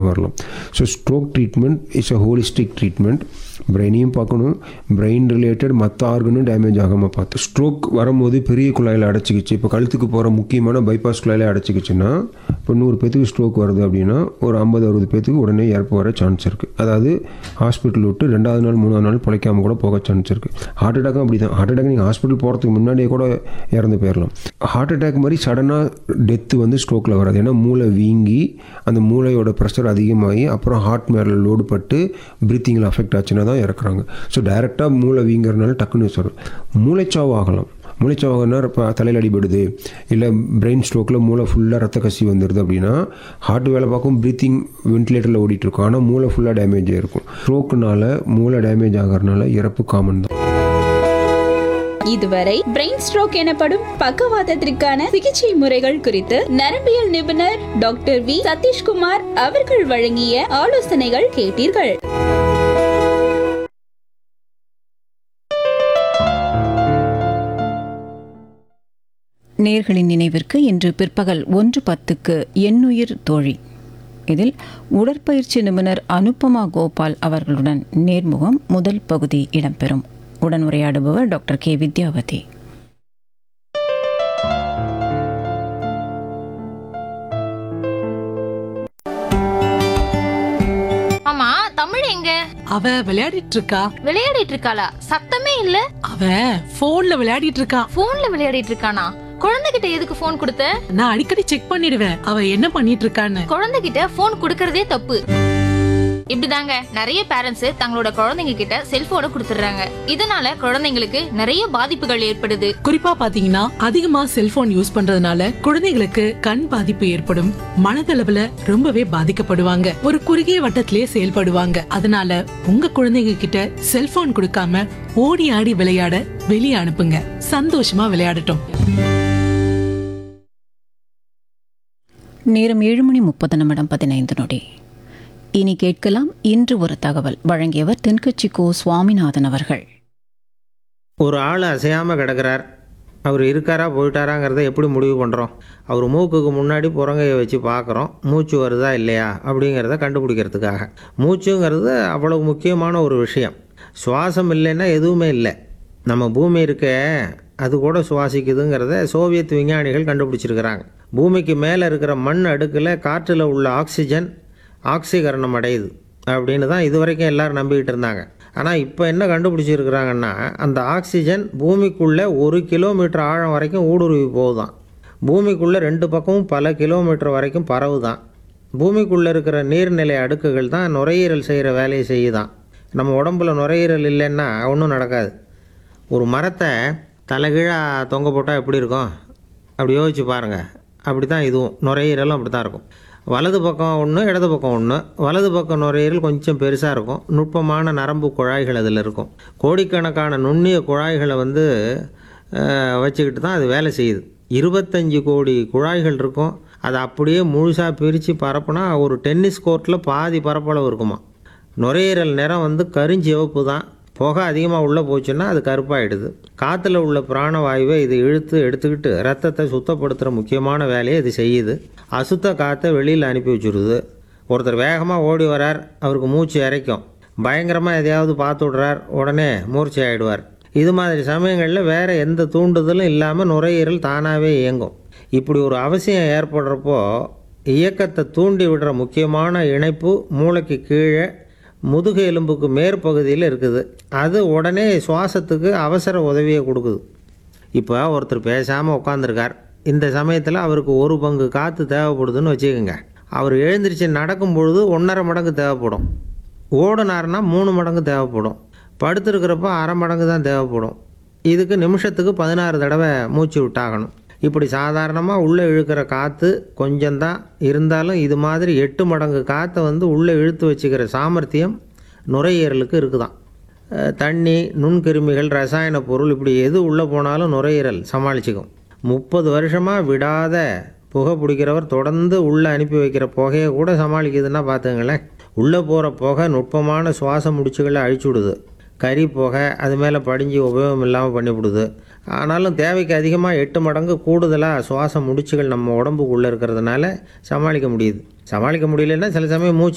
வரலாம் so stroke treatment is a holistic treatment பிரெயினையும் பார்க்கணும் பிரெயின் ரிலேட்டட் மற்ற ஆர்கனும் டேமேஜ் ஆகாமல் பார்த்து ஸ்ட்ரோக் வரும்போது பெரிய குழாயில் அடைச்சிக்கிச்சு இப்போ கழுத்துக்கு போகிற முக்கியமான பைபாஸ் குழாயில் அடைச்சிக்கிச்சுன்னா இப்போ நூறு பேத்துக்கு ஸ்ட்ரோக் வருது அப்படின்னா ஒரு ஐம்பது அறுபது பேத்துக்கு உடனே இறப்பு வர சான்ஸ் இருக்குது அதாவது ஹாஸ்பிட்டல் விட்டு ரெண்டாவது நாள் மூணாவது நாள் பிழைக்காம கூட போக சான்ஸ் இருக்குது ஹார்ட் அட்டாக்கும் அப்படி தான் ஹார்ட் அட்டாக் நீங்கள் ஹாஸ்பிட்டல் போகிறதுக்கு முன்னாடியே கூட இறந்து போயிடலாம் ஹார்ட் அட்டாக் மாதிரி சடனாக டெத்து வந்து ஸ்ட்ரோக்கில் வராது ஏன்னா மூளை வீங்கி அந்த மூளையோட ப்ரெஷர் அதிகமாகி அப்புறம் ஹார்ட் மேலே லோடு பட்டு ப்ரீத்திங்கில் அஃபெக்ட் ஆச்சுன்னா தான் இறக்குறாங்க ஸோ டைரெக்டாக மூளை வீங்கிறனால டக்குன்னு சொல்கிறோம் மூளைச்சாவு ஆகலாம் மூளைச்சாவுனா இப்போ தலையில் அடிபடுது இல்லை பிரெயின் ஸ்ட்ரோக்கில் மூளை ஃபுல்லாக ரத்த கசி வந்துடுது அப்படின்னா ஹார்ட் வேலை பார்க்கும் ப்ரீத்திங் வென்டிலேட்டரில் ஓடிட்டுருக்கும் ஆனால் மூளை ஃபுல்லாக டேமேஜ் ஆகிருக்கும் ஸ்ட்ரோக்குனால மூளை டேமேஜ் ஆகிறதுனால இறப்பு காமன் தான் இதுவரை பிரெயின் ஸ்ட்ரோக் எனப்படும் பக்கவாதத்திற்கான சிகிச்சை முறைகள் குறித்து நரம்பியல் நிபுணர் டாக்டர் வி சதீஷ்குமார் அவர்கள் வழங்கிய ஆலோசனைகள் கேட்டீர்கள் நேர்களின் நினைவிற்கு இன்று பிற்பகல் ஒன்று பத்துக்கு எண்ணுயிர் தோழி இதில் உடற்பயிற்சி நிபுணர் அனுபமா கோபால் அவர்களுடன் நேர்முகம் முதல் பகுதி இடம்பெறும் உடன் உரையாடுபவர் டாக்டர் கே வித்யாவதி ஆமா தமிழ் எங்க அவ விளையாடிட்டு இருக்கா விளையாடிட்டு இருக்காளா சத்தமே இல்ல அவ போன்ல விளையாடிட்டு இருக்கா போன்ல விளையாடிட்டு இருக்கானா குழந்தைகிட்ட எதுக்கு போன் கொடுத்த நான் அடிக்கடி செக் பண்ணிடுவேன் அவ என்ன பண்ணிட்டு இருக்கான்னு குழந்தைகிட்ட போன் கொடுக்கறதே தப்பு இப்படிதாங்க நிறைய பேரண்ட்ஸ் தங்களோட குழந்தைங்க கிட்ட செல்போனை கொடுத்துடுறாங்க இதனால குழந்தைங்களுக்கு நிறைய பாதிப்புகள் ஏற்படுது குறிப்பா பாத்தீங்கன்னா அதிகமா செல்போன் யூஸ் பண்றதுனால குழந்தைகளுக்கு கண் பாதிப்பு ஏற்படும் மனதளவுல ரொம்பவே பாதிக்கப்படுவாங்க ஒரு குறுகிய வட்டத்திலே செயல்படுவாங்க அதனால உங்க குழந்தைங்க கிட்ட செல்போன் கொடுக்காம ஓடி ஆடி விளையாட வெளியே அனுப்புங்க சந்தோஷமா விளையாடட்டும் நேரம் ஏழு மணி முப்பது நிமிடம் பதினைந்து நொடி இனி கேட்கலாம் இன்று ஒரு தகவல் வழங்கியவர் தென்கட்சி கோ சுவாமிநாதன் அவர்கள் ஒரு ஆள் அசையாமல் கிடக்கிறார் அவர் இருக்காரா போயிட்டாராங்கிறத எப்படி முடிவு பண்ணுறோம் அவர் மூக்குக்கு முன்னாடி புறங்கையை வச்சு பார்க்குறோம் மூச்சு வருதா இல்லையா அப்படிங்கிறத கண்டுபிடிக்கிறதுக்காக மூச்சுங்கிறது அவ்வளவு முக்கியமான ஒரு விஷயம் சுவாசம் இல்லைன்னா எதுவுமே இல்லை நம்ம பூமி இருக்க அது கூட சுவாசிக்குதுங்கிறத சோவியத் விஞ்ஞானிகள் கண்டுபிடிச்சிருக்கிறாங்க பூமிக்கு மேலே இருக்கிற மண் அடுக்கில் காற்றில் உள்ள ஆக்சிஜன் ஆக்சிகரணம் அடையுது அப்படின்னு தான் இது வரைக்கும் எல்லோரும் நம்பிக்கிட்டு இருந்தாங்க ஆனால் இப்போ என்ன கண்டுபிடிச்சிருக்கிறாங்கன்னா அந்த ஆக்சிஜன் பூமிக்குள்ளே ஒரு கிலோமீட்டர் ஆழம் வரைக்கும் ஊடுருவி போகுதான் பூமிக்குள்ளே ரெண்டு பக்கமும் பல கிலோமீட்டர் வரைக்கும் பரவுதான் பூமிக்குள்ளே இருக்கிற நீர்நிலை அடுக்குகள் தான் நுரையீரல் செய்கிற வேலையை செய்யுதான் நம்ம உடம்புல நுரையீரல் இல்லைன்னா ஒன்றும் நடக்காது ஒரு மரத்தை தலைகீழாக தொங்க போட்டால் எப்படி இருக்கும் அப்படி யோசிச்சு பாருங்கள் அப்படி தான் இதுவும் நுரையீரலும் அப்படி தான் இருக்கும் வலது பக்கம் ஒன்று இடது பக்கம் ஒன்று வலது பக்கம் நுரையீரல் கொஞ்சம் பெருசாக இருக்கும் நுட்பமான நரம்பு குழாய்கள் அதில் இருக்கும் கோடிக்கணக்கான நுண்ணிய குழாய்களை வந்து அஹ், வச்சுக்கிட்டு தான் அது வேலை செய்யுது இருபத்தஞ்சி கோடி குழாய்கள் இருக்கும் அதை அப்படியே முழுசாக பிரித்து பரப்புனா ஒரு டென்னிஸ் கோர்ட்டில் பாதி பரப்பளவு இருக்குமா நுரையீரல் நிறம் வந்து கருஞ்சிவப்பு தான் புகை அதிகமாக உள்ளே போச்சுன்னா அது கருப்பாயிடுது காற்றுல உள்ள பிராணவாயுவை இது இழுத்து எடுத்துக்கிட்டு ரத்தத்தை சுத்தப்படுத்துகிற முக்கியமான வேலையை இது செய்யுது அசுத்த காற்றை வெளியில் அனுப்பி வச்சுருது ஒருத்தர் வேகமாக ஓடி வரார் அவருக்கு மூச்சு இறைக்கும் பயங்கரமாக எதையாவது பார்த்து விடுறார் உடனே மூர்ச்சி ஆகிடுவார் இது மாதிரி சமயங்களில் வேறு எந்த தூண்டுதலும் இல்லாமல் நுரையீரல் தானாகவே இயங்கும் இப்படி ஒரு அவசியம் ஏற்படுறப்போ இயக்கத்தை தூண்டி விடுற முக்கியமான இணைப்பு மூளைக்கு கீழே முதுகு எலும்புக்கு மேற்பகுதியில் இருக்குது அது உடனே சுவாசத்துக்கு அவசர உதவியை கொடுக்குது இப்போ ஒருத்தர் பேசாமல் உட்காந்துருக்கார் இந்த சமயத்தில் அவருக்கு ஒரு பங்கு காற்று தேவைப்படுதுன்னு வச்சுக்கோங்க அவர் எழுந்திரிச்சு நடக்கும் பொழுது ஒன்றரை மடங்கு தேவைப்படும் ஓடுனாருன்னா மூணு மடங்கு தேவைப்படும் படுத்திருக்கிறப்ப அரை மடங்கு தான் தேவைப்படும் இதுக்கு நிமிஷத்துக்கு பதினாறு தடவை மூச்சு விட்டாகணும் இப்படி சாதாரணமாக உள்ளே இழுக்கிற காற்று கொஞ்சம்தான் இருந்தாலும் இது மாதிரி எட்டு மடங்கு காற்றை வந்து உள்ளே இழுத்து வச்சுக்கிற சாமர்த்தியம் நுரையீரலுக்கு இருக்குதாம் அஹ் தண்ணி நுண்கிருமிகள் ரசாயன பொருள் இப்படி எது உள்ளே போனாலும் நுரையீரல் சமாளிச்சுக்கும் முப்பது வருஷமாக விடாத புகை பிடிக்கிறவர் தொடர்ந்து உள்ளே அனுப்பி வைக்கிற புகையை கூட சமாளிக்குதுன்னா பார்த்துங்களேன் உள்ளே போகிற புகை நுட்பமான சுவாச முடிச்சுகளை அழிச்சுடுது கறி புகை அது மேலே படிஞ்சு உபயோகம் இல்லாமல் பண்ணிவிடுது ஆனாலும் தேவைக்கு அதிகமாக எட்டு மடங்கு கூடுதலாக சுவாச முடிச்சுகள் நம்ம உடம்புக்குள்ளே இருக்கிறதுனால சமாளிக்க முடியுது சமாளிக்க முடியலன்னா சில சமயம் மூச்சு